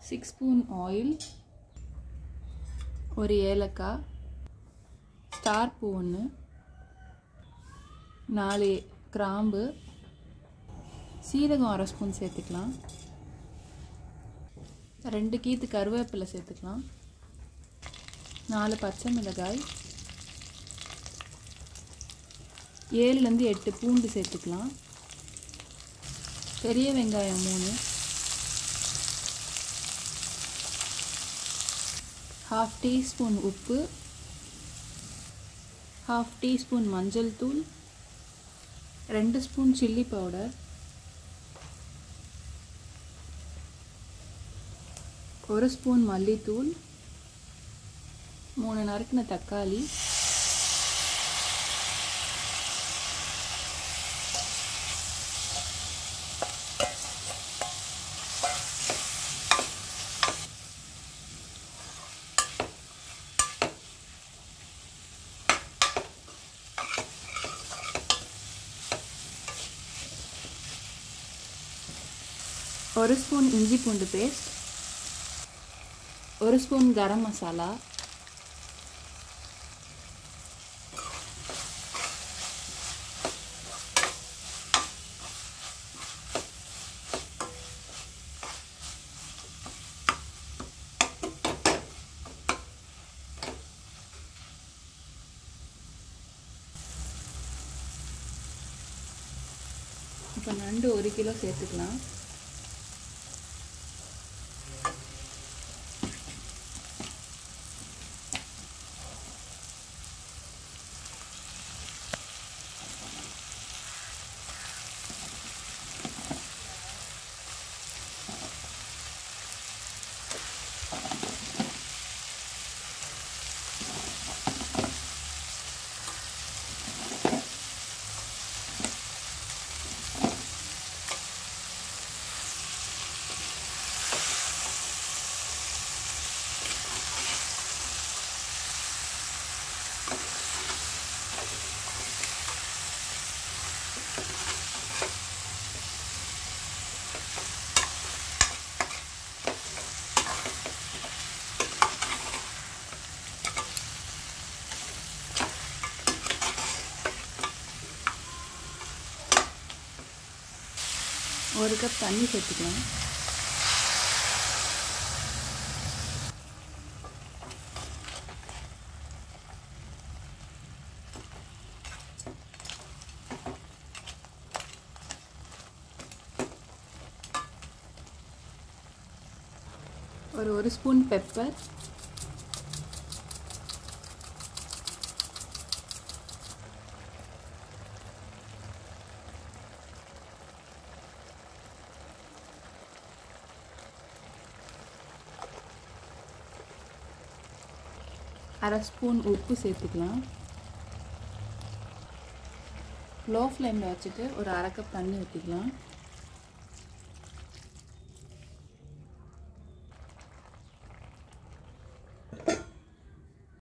six spoon oil ஒரு ஏலக்காய் star பூ ஒன்று நாலு கிராம்பு சீரகம் அரை ஸ்பூன் சேர்த்துக்கலாம் ரெண்டு கீத்து கருவேப்பிலை சேர்த்துக்கலாம் நாலு பச்சை மிளகாய் ஏழுலேருந்து எட்டு பூண்டு சேர்த்துக்கலாம் பெரிய வெங்காயம் மூணு ஹாஃப் டீஸ்பூன் உப்பு ஹாஃப் டீஸ்பூன் மஞ்சள் தூள் ரெண்டு ஸ்பூன் சில்லி பவுடர் ஒரு ஸ்பூன் மல்லித்தூள் மூணு நறுக்கின தக்காளி ஒரு ஸ்பூன் இஞ்சி பூண்டு பேஸ்ட் ஒரு ஸ்பூன் கரம் மசாலா இப்போ நண்டு ஒரு கிலோ சேர்த்துக்கலாம் ஒரு கப் தண்ணி சேர்த்துக்கலாம் ஒரு ஒரு ஸ்பூன் பெப்பர் அரை ஸ்பூன் உப்பு சேர்த்துக்கலாம் லோ ஃப்ளேமில் வச்சுட்டு ஒரு அரை கப் தண்ணி ஊற்றிக்கலாம்